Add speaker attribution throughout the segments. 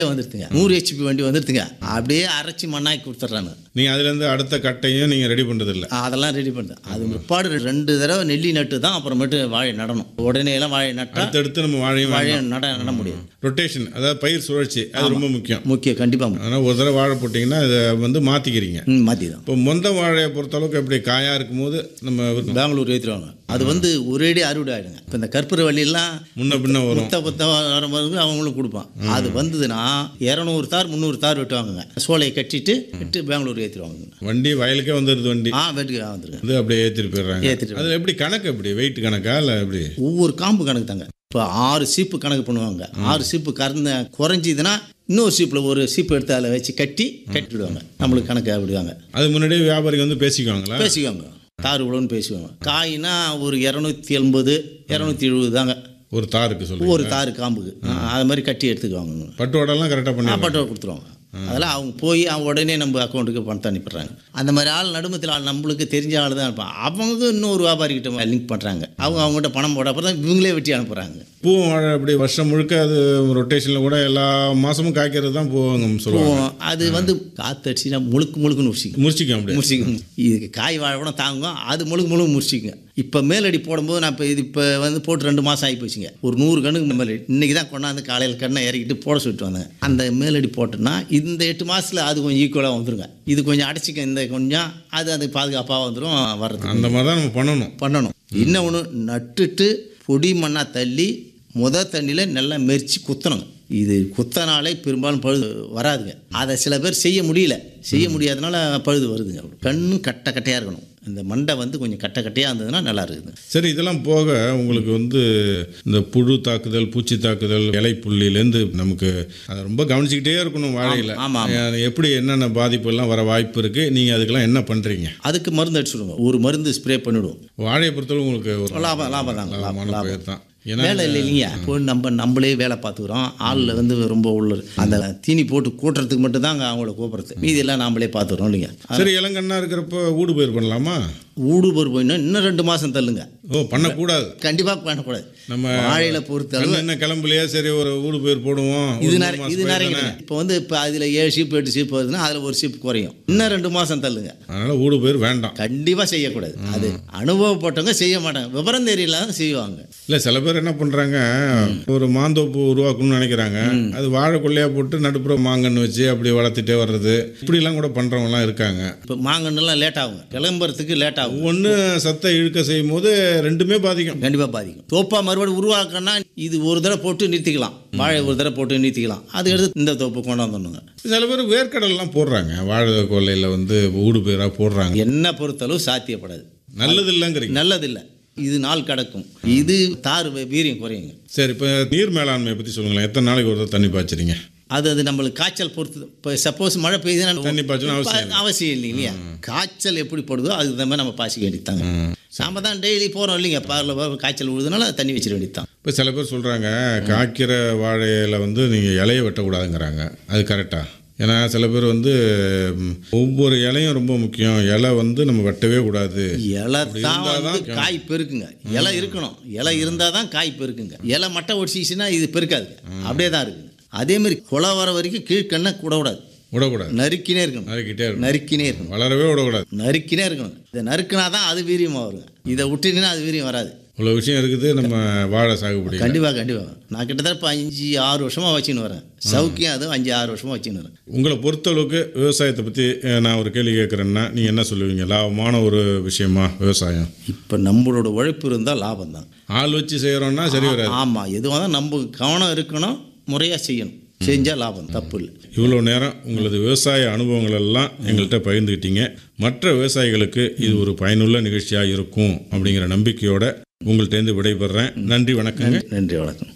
Speaker 1: வந்துருதுங்க நூறு ஹெச்பி வண்டி வந்துருதுங்க அப்படியே அரைச்சி மண்ணாக்கி கொடுத்துட்றாங்க
Speaker 2: நீங்க அதுல இருந்து அடுத்த கட்டையும் நீங்க ரெடி பண்றது இல்ல
Speaker 1: அதெல்லாம் ரெடி பண்ணுது அது பிற்பாடு ரெண்டு தடவை நெல்லி நட்டு தான் அப்புறமேட்டு வாழை நடணும் உடனே எல்லாம் வாழை நட்டா
Speaker 2: அடுத்தடுத்து நம்ம வாழையும்
Speaker 1: வாழையை நட நட முடியும்
Speaker 2: ரொட்டேஷன் அதாவது பயிர் சுழற்சி அது ரொம்ப முக்கியம்
Speaker 1: முக்கியம் கண்டிப்பாக
Speaker 2: அதனால் ஒரு தடவை வாழை போட்டிங்கன்னா அதை வந்து மாற்றிக்கிறீங்க
Speaker 1: ம் மாற்றி தான்
Speaker 2: இப்போ மொந்த வாழையை பொறுத்தளவுக்கு எப்படி காயாக இருக்கும்போது நம்ம விற்கணும்.
Speaker 1: பெங்களூர் ஏற்றிடுவாங்க அது வந்து ஒரேடி அறுவடை ஆகிடுங்க இப்போ இந்த கற்பூர வள்ளியெல்லாம்
Speaker 2: முன்ன பின்ன வரும்
Speaker 1: புத்த புத்த வரும்போது அவங்களும் கொடுப்பான் அது வந்ததுன்னா இரநூறு தார் முந்நூறு தார் வெட்டுவாங்கங்க சோலையை கட்டிட்டு விட்டு பெங்களூர் ஏற்றிடுவாங்க
Speaker 2: வண்டி வயலுக்கே வந்துடுது வண்டி
Speaker 1: ஆ வெட்டுக்கு வந்துருங்க
Speaker 2: வந்து அப்படியே ஏற்றிட்டு போயிடுறாங்க
Speaker 1: ஏற்றிட்டு
Speaker 2: அதில் எப்படி கணக்கு எப்படி வெயிட் கணக்கா இல்லை எப்படி
Speaker 1: ஒவ்வொரு காம்பு கணக்கு தாங்க இப்போ ஆறு சீப்பு கணக்கு பண்ணுவாங்க ஆறு சீப்பு கறந்த குறைஞ்சிதுன்னா இன்னொரு சீப்பில் ஒரு சீப்பு எடுத்து அதில் வச்சு கட்டி கட்டிடுவாங்க நம்மளுக்கு கணக்கு அப்படிவாங்க
Speaker 2: அது முன்னாடியே வியாபாரிக்கு வந்து பேசிக்குவாங்களா
Speaker 1: பேசிக்குவாங்க தார் இவ்வளோன்னு பேசுவாங்க காய்னா ஒரு இரநூத்தி எண்பது இரநூத்தி எழுபது தாங்க
Speaker 2: ஒரு தாருக்கு சொல்லுங்க
Speaker 1: ஒரு தார் காம்புக்கு அது மாதிரி கட்டி எடுத்துக்குவாங்க
Speaker 2: பட்டுவாடெல்லாம் கரெக்டாக பண்ணி
Speaker 1: சாப்பாட்டை கொடுத்துருவாங்க அதெல்லாம் அவங்க போய் அவங்க உடனே நம்ம அக்கௌண்ட்டுக்கு பணத்தை அனுப்பிடுறாங்க அந்த மாதிரி ஆள் நடுமத்தில் ஆள் நம்மளுக்கு தெரிஞ்ச ஆள் தான் இருப்பான் அவங்க இன்னொரு வியாபாரிகிட்ட லிங்க் பண்ணுறாங்க அவங்க அவங்ககிட்ட பணம் போட அப்புறம் தான் இவங்களே வெட்டி அனுப்புகிறாங்க
Speaker 2: பூவும் வாழை அப்படி வருஷம் முழுக்க அது ரொட்டேஷனில் கூட எல்லா மாதமும் காய்க்கிறது தான் போவாங்க சொல்லுவாங்க
Speaker 1: அது வந்து காத்தடிச்சுன்னா முழுக்கு முழுக்குன்னு உரிச்சிக்கும்
Speaker 2: முடிச்சிக்கும் அப்படியே
Speaker 1: முடிச்சிக்கும் இதுக்கு காய் வாழை கூட தாங்கும் அது முழுக்கு முழுக்கு முடிச்சிக்குங்க இப்போ மேலடி போடும்போது நான் இப்போ இது இப்போ வந்து போட்டு ரெண்டு மாதம் ஆகி போச்சுங்க ஒரு நூறு கண்ணுக்கு மேலடி இன்றைக்கி தான் கொண்டாந்து காலையில் கண்ணை இறக்கிட்டு போட சொல்லிட்டு வந்தேங்க அந்த மேலடி போட்டோன்னா இந்த எட்டு மாதத்தில் அது கொஞ்சம் ஈக்குவலாக வந்துருங்க இது கொஞ்சம் அடைச்சிக்க இந்த கொஞ்சம் அது அது பாதுகாப்பாக வந்துடும் வர்றதுக்கு
Speaker 2: அந்த மாதிரி தான் நம்ம பண்ணணும்
Speaker 1: பண்ணணும் இன்னொன்று நட்டுட்டு பொடி மண்ணாக தள்ளி முத தண்ணியில் நல்லா மெரிச்சு குத்தணுங்க இது குத்தனாலே பெரும்பாலும் பழுது வராதுங்க அதை சில பேர் செய்ய முடியல செய்ய முடியாதனால பழுது வருதுங்க கண்ணும் கட்டை கட்டையாக இருக்கணும் இந்த மண்டை வந்து கொஞ்சம் கட்டை கட்டையாக இருந்ததுன்னா நல்லா இருக்குது
Speaker 2: சரி இதெல்லாம் போக உங்களுக்கு வந்து இந்த புழு தாக்குதல் பூச்சி தாக்குதல் இலை புள்ளிலேருந்து நமக்கு அதை ரொம்ப கவனிச்சுக்கிட்டே இருக்கணும் வாழையில்
Speaker 1: ஆமாம்
Speaker 2: எப்படி என்னென்ன பாதிப்பு எல்லாம் வர வாய்ப்பு இருக்கு நீங்க அதுக்கெல்லாம் என்ன பண்றீங்க
Speaker 1: அதுக்கு மருந்து அடிச்சுடுவோம் ஒரு மருந்து ஸ்ப்ரே பண்ணிவிடுவோம்
Speaker 2: வாழையை பொறுத்தவரை உங்களுக்கு ஒரு
Speaker 1: லாபம் லாபம் தாங்க லாபம்
Speaker 2: லாபமான
Speaker 1: லாபம்
Speaker 2: பயிர் தான் ஏன்னா
Speaker 1: வேலை இல்லை இல்லைங்க இப்போ நம்ம நம்மளே வேலை பார்த்துக்குறோம் ஆளில் வந்து ரொம்ப உள்ள அந்த தீனி போட்டு கூட்டுறதுக்கு மட்டும் தாங்க அவங்கள கூப்பிட்றது மீதி எல்லாம் நாமளே பார்த்துக்குறோம் இல்லைங்க
Speaker 2: சரி இளங்கண்ணா இருக்கிறப்ப ஊடு பயிர் பண்ணலாமா
Speaker 1: ஊடு பொறு போயினா இன்னும் ரெண்டு மாதம் தள்ளுங்க
Speaker 2: ஓ பண்ணக்கூடாது
Speaker 1: கண்டிப்பாக பண்ணக்கூடாது
Speaker 2: நம்ம
Speaker 1: வாழையில பொறுத்த அளவு
Speaker 2: என்ன கிளம்பலையா சரி ஒரு ஊடு பயிர் போடுவோம் ஒரு
Speaker 1: இது
Speaker 2: மூணு
Speaker 1: நிறைய
Speaker 2: மாசம்
Speaker 1: இது
Speaker 2: பயிர்
Speaker 1: நிறைய
Speaker 2: தானே.
Speaker 1: இப்போ வந்து இப்போ அதில் ஏழு சீப்பு எட்டு சீப்பு வருதுன்னா அதில் ஒரு சீப்பு குறையும் இன்னும் ரெண்டு மாதம் தள்ளுங்க
Speaker 2: அதனால ஊடு பயிர் வேண்டாம்
Speaker 1: கண்டிப்பாக செய்யக்கூடாது அது அனுபவப்பட்டவங்க செய்ய மாட்டாங்க விவரம் தெரியலாத செய்வாங்க
Speaker 2: இல்ல சில பேர் என்ன பண்றாங்க ஒரு மாந்தோப்பு உருவாக்கணும்னு நினைக்கிறாங்க அது வாழை கொள்ளையா போட்டு நடுப்புற மாங்கன்னு வச்சு அப்படி வளர்த்துட்டே வர்றது இப்படிலாம் கூட பண்றவங்கலாம் இருக்காங்க
Speaker 1: இப்போ மாங்கன்னுலாம் லேட் ஆகும் கிளம்புறதுக்கு லேட் ஆகும்
Speaker 2: ஒன்று சத்தை இழுக்க செய்யும் போது ரெண்டுமே பாதிக்கும்
Speaker 1: கண்டிப்பாக பாதிக்கும் தோப்பா மறுபடியும் உருவாக்கணும்னா இது ஒரு தடவை போட்டு நிறுத்திக்கலாம் வாழை ஒரு தடவை போட்டு நிறுத்திக்கலாம் அது எடுத்து இந்த தோப்பு கொண்டாந்துடணுங்க
Speaker 2: சில பேர் வேர்க்கடல்லாம் போடுறாங்க வாழை கொள்ளையில வந்து ஊடு பயிரா போடுறாங்க
Speaker 1: என்ன பொறுத்தளவு சாத்தியப்படாது
Speaker 2: நல்லது இல்லைங்கிறீங்க
Speaker 1: நல்லதில்லை இது நாள் கிடக்கும் இது தார் வீ- வீரியம் குறையுங்க
Speaker 2: சரி இப்போ நீர் மேலாண்மையை பற்றி சொல்லுங்களேன் எத்தனை நாளைக்கு ஒரு தடவை தண்ணி பாய்ச்சறீங்க
Speaker 1: அது அது நம்மளுக்கு காய்ச்சல் பொறுத்து இப்போ சப்போஸ் மழை பெய்யுதுன்னா
Speaker 2: தண்ணி பாய்ச்சணும் அவசியம் இல்லை.
Speaker 1: அவசியம் இல்லை இல்லையா காய்ச்சல் எப்படி படுதோ அதுக்கு தகுந்த மாதிரி நம்ம பாசிக்க வேண்டியதாங்க நாம தான் டெய்லி போகிறோம் இல்லைங்க பார்ல காய்ச்சல் விழுதுனால தண்ணி வச்சிட வேண்டியது
Speaker 2: இப்போ சில பேர் சொல்கிறாங்க காய்க்கிற வாழையில வந்து நீங்கள் இலையை வெட்டக்கூடாதுங்கிறாங்க அது கரெக்டா ஏன்னா சில பேர் வந்து ம், ஒவ்வொரு இலையும் ரொம்ப முக்கியம் இலை வந்து நம்ம வெட்டவே கூடாது
Speaker 1: இலை தான் வந்து காய் பெருக்குங்க இலை இருக்கணும் இலை இருந்தால் தான் காய் பெருக்குங்க இலை மட்டை ஒடிச்சிச்சுன்னா இது பெருக்காதுங்க அப்படியே தான் இருக்குங்க அதே மாதிரி குலை வர வரைக்கும் கீழ்கண்ணை கூடக்கூடாது
Speaker 2: விடக்கூடாது
Speaker 1: நறுக்கினே இருக்கணும்
Speaker 2: நறுக்கிட்டே இருக்கணும்
Speaker 1: நறுக்கினே இருக்கணும்
Speaker 2: வளரவே விடக்கூடாது
Speaker 1: நறுக்கினே இருக்கணும் இதை நறுக்கினா தான் அது வீரியமாக வருங்க இதை விட்டுனா அது வீரியம் வராது
Speaker 2: இவ்வளோ விஷயம் இருக்குது நம்ம வாழை சாகுபடி
Speaker 1: கண்டிப்பாக கண்டிப்பாக நான் கிட்டத்தட்ட இப்போ அஞ்சு ஆறு வருஷமாக வச்சுன்னு வரேன் சவுக்கியம் அதுவும் அஞ்சு ஆறு வருஷமாக வச்சுன்னு வரேன்
Speaker 2: உங்களை பொறுத்தளவுக்கு விவசாயத்தை பற்றி நான் ஒரு கேள்வி கேட்குறேன்னா நீங்கள் என்ன சொல்லுவீங்க லாபமான ஒரு விஷயமா விவசாயம்
Speaker 1: இப்போ நம்மளோட உழைப்பு இருந்தால் லாபம் தான்
Speaker 2: ஆள் வச்சு செய்கிறோன்னா சரி வராது
Speaker 1: ஆமாம் எதுவாக தான் நம்ம கவனம் இருக்கணும் முறையாக செய்யணும் செஞ்சால் லாபம் தப்பு இல்லை
Speaker 2: இவ்வளோ நேரம் உங்களது விவசாய அனுபவங்கள் எல்லாம் எங்கள்கிட்ட பகிர்ந்துக்கிட்டீங்க மற்ற விவசாயிகளுக்கு இது ஒரு பயனுள்ள நிகழ்ச்சியாக இருக்கும் அப்படிங்கிற நம்பிக்கையோட உங்கள்கிட்டேருந்து விடைபெறேன் நன்றி வணக்கங்க
Speaker 1: நன்றி வணக்கம்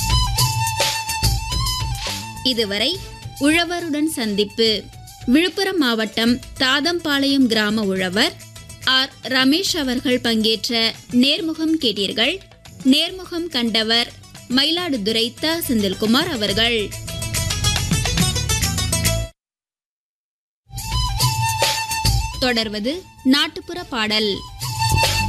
Speaker 3: இதுவரை உழவருடன் சந்திப்பு விழுப்புரம் மாவட்டம் தாதம்பாளையம் கிராம உழவர் ஆர் ரமேஷ் அவர்கள் பங்கேற்ற நேர்முகம் கேட்டீர்கள் நேர்முகம் கண்டவர் மயிலாடுதுறை த செந்தில்குமார் அவர்கள் தொடர்வது நாட்டுப்புற பாடல்